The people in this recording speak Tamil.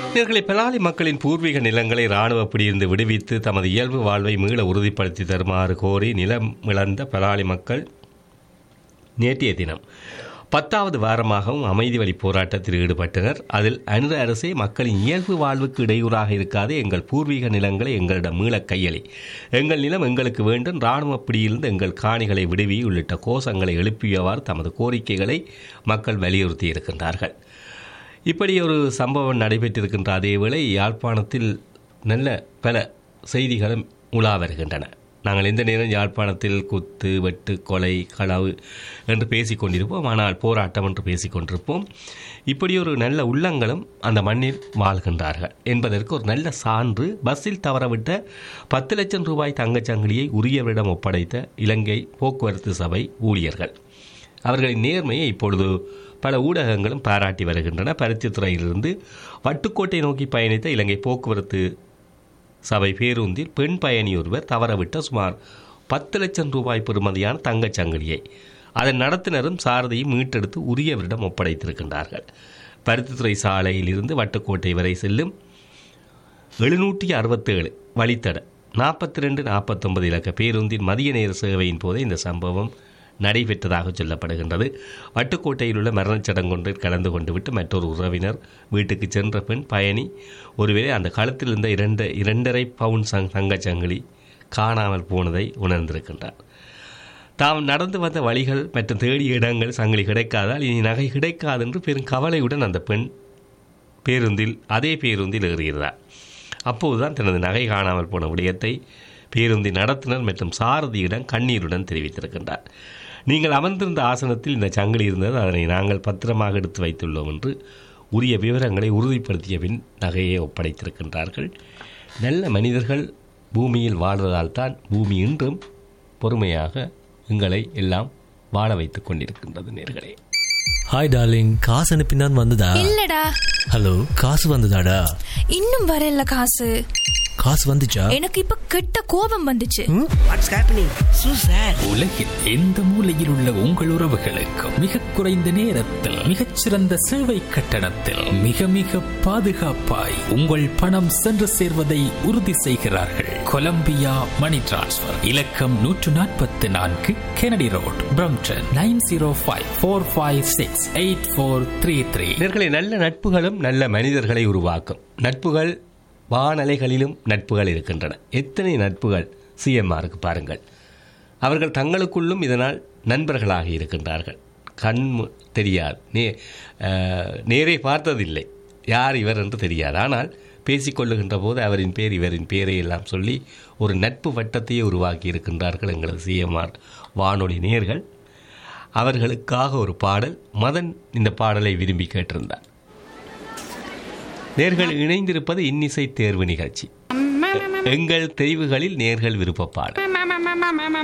இவர்களை பலாலி மக்களின் பூர்வீக நிலங்களை இராணுவ பிடியிருந்து விடுவித்து தமது இயல்பு வாழ்வை மீள உறுதிப்படுத்தி தருமாறு கோரி நிலம் இழந்த பலாலி மக்கள் நேற்றைய தினம் பத்தாவது வாரமாகவும் அமைதி வழி போராட்டத்தில் ஈடுபட்டனர் அதில் அனுர அரசே மக்களின் இயல்பு வாழ்வுக்கு இடையூறாக இருக்காது எங்கள் பூர்வீக நிலங்களை எங்களிடம் மீளக் கையளி எங்கள் நிலம் எங்களுக்கு வேண்டும் இராணுவ பிடியிலிருந்து எங்கள் காணிகளை விடுவி உள்ளிட்ட கோஷங்களை எழுப்பியவாறு தமது கோரிக்கைகளை மக்கள் வலியுறுத்தி இருக்கின்றார்கள் இப்படி ஒரு சம்பவம் நடைபெற்றிருக்கின்ற அதேவேளை யாழ்ப்பாணத்தில் நல்ல பல செய்திகளும் உலா வருகின்றன நாங்கள் எந்த நேரம் யாழ்ப்பாணத்தில் குத்து வெட்டு கொலை களவு என்று பேசிக் கொண்டிருப்போம் ஆனால் போராட்டம் என்று பேசிக் கொண்டிருப்போம் இப்படி ஒரு நல்ல உள்ளங்களும் அந்த மண்ணில் வாழ்கின்றார்கள் என்பதற்கு ஒரு நல்ல சான்று பஸ்ஸில் தவறவிட்ட பத்து லட்சம் ரூபாய் தங்கச்சங்கிலியை உரியவரிடம் ஒப்படைத்த இலங்கை போக்குவரத்து சபை ஊழியர்கள் அவர்களின் நேர்மையை இப்பொழுது பல ஊடகங்களும் பாராட்டி வருகின்றன பருத்தித்துறையிலிருந்து வட்டுக்கோட்டை நோக்கி பயணித்த இலங்கை போக்குவரத்து சபை பேருந்தில் பெண் பயணி ஒருவர் தவறவிட்ட சுமார் பத்து லட்சம் ரூபாய் பெறுமதியான தங்கச் சங்கிலியை அதன் நடத்துனரும் சாரதியும் மீட்டெடுத்து உரியவரிடம் ஒப்படைத்திருக்கின்றார்கள் பருத்தித்துறை சாலையிலிருந்து வட்டுக்கோட்டை வரை செல்லும் எழுநூற்றி அறுபத்தேழு வழித்தட நாற்பத்தி ரெண்டு நாற்பத்தொன்பது இலக்க பேருந்தின் மதிய நேர சேவையின் போதே இந்த சம்பவம் நடைபெற்றதாக சொல்லப்படுகின்றது வட்டுக்கோட்டையில் உள்ள மரணச் சடங்கொன்றில் கலந்து கொண்டு விட்டு மற்றொரு உறவினர் வீட்டுக்கு சென்ற பெண் பயணி ஒருவேளை அந்த களத்தில் இருந்த இரண்டு இரண்டரை பவுன் சங் தங்கச் சங்கிலி காணாமல் போனதை உணர்ந்திருக்கின்றார் தாம் நடந்து வந்த வழிகள் மற்றும் தேடிய இடங்கள் சங்கிலி கிடைக்காதால் இனி நகை கிடைக்காது என்று பெரும் கவலையுடன் அந்த பெண் பேருந்தில் அதே பேருந்தில் ஏறுகிறார் அப்போதுதான் தனது நகை காணாமல் போன விடயத்தை பேருந்தின் நடத்துனர் மற்றும் சாரதியிடம் கண்ணீருடன் தெரிவித்திருக்கின்றார் நீங்கள் அமர்ந்திருந்த ஆசனத்தில் இந்த சங்கிலி இருந்தது அதனை நாங்கள் பத்திரமாக எடுத்து வைத்துள்ளோம் என்று உரிய விவரங்களை உறுதிப்படுத்திய பின் நகையை ஒப்படைத்திருக்கின்றார்கள் நல்ல மனிதர்கள் பூமியில் வாழ்வதால் தான் பூமி இன்றும் பொறுமையாக எங்களை எல்லாம் வாழ வைத்துக் கொண்டிருக்கின்றது நேர்களே ஹாய் டார்லிங் காசு அனுப்பினான் வந்ததா இல்லடா ஹலோ காசு வந்ததாடா இன்னும் வரல காசு காசு வந்துச்சா எனக்கு இப்ப கெட்ட கோபம் வந்துச்சு வாட்ஸ் ஹேப்பனிங் சூ சார் உலகில் எந்த மூலையில் உள்ள உங்கள் உறவுகளுக்கு மிக குறைந்த நேரத்தில் மிகச்சிறந்த சேவை கட்டணத்தில் மிக மிக பாதுகாப்பாய் உங்கள் பணம் சென்று சேர்வதை உறுதி செய்கிறார்கள் கொலம்பியா மணி டிரான்ஸ்ஃபர் இலக்கம் நூற்று நாற்பத்தி நான்கு Kennedy road Brampton nine zero five four five six eight four three three நேர்களே நல்ல நட்புகளும் நல்ல மனிதர்களை உருவாக்கும் நட்புகள் வானலைகளிலும் நட்புகள் இருக்கின்றன எத்தனை நட்புகள் சிஎம்ஆருக்கு பாருங்கள் அவர்கள் தங்களுக்குள்ளும் இதனால் நண்பர்களாக இருக்கின்றார்கள் கண் மு- தெரியாது நே அஹ், நேரே பார்த்ததில்லை யார் இவர் என்று தெரியாது ஆனால் பேசிக்கொள்ளுகின்ற போது அவரின் பேர் இவரின் பேரை எல்லாம் சொல்லி ஒரு நட்பு வட்டத்தையே உருவாக்கி இருக்கின்றார்கள் எங்களது சிஎம்ஆர் வானொலி நேர்கள் அவர்களுக்காக ஒரு பாடல் மதன் இந்த பாடலை விரும்பி கேட்டிருந்தார் நேர்கள் இணைந்திருப்பது இன்னிசை தேர்வு நிகழ்ச்சி எங்கள் தெரிவுகளில் நேர்கள் விருப்ப பாடல்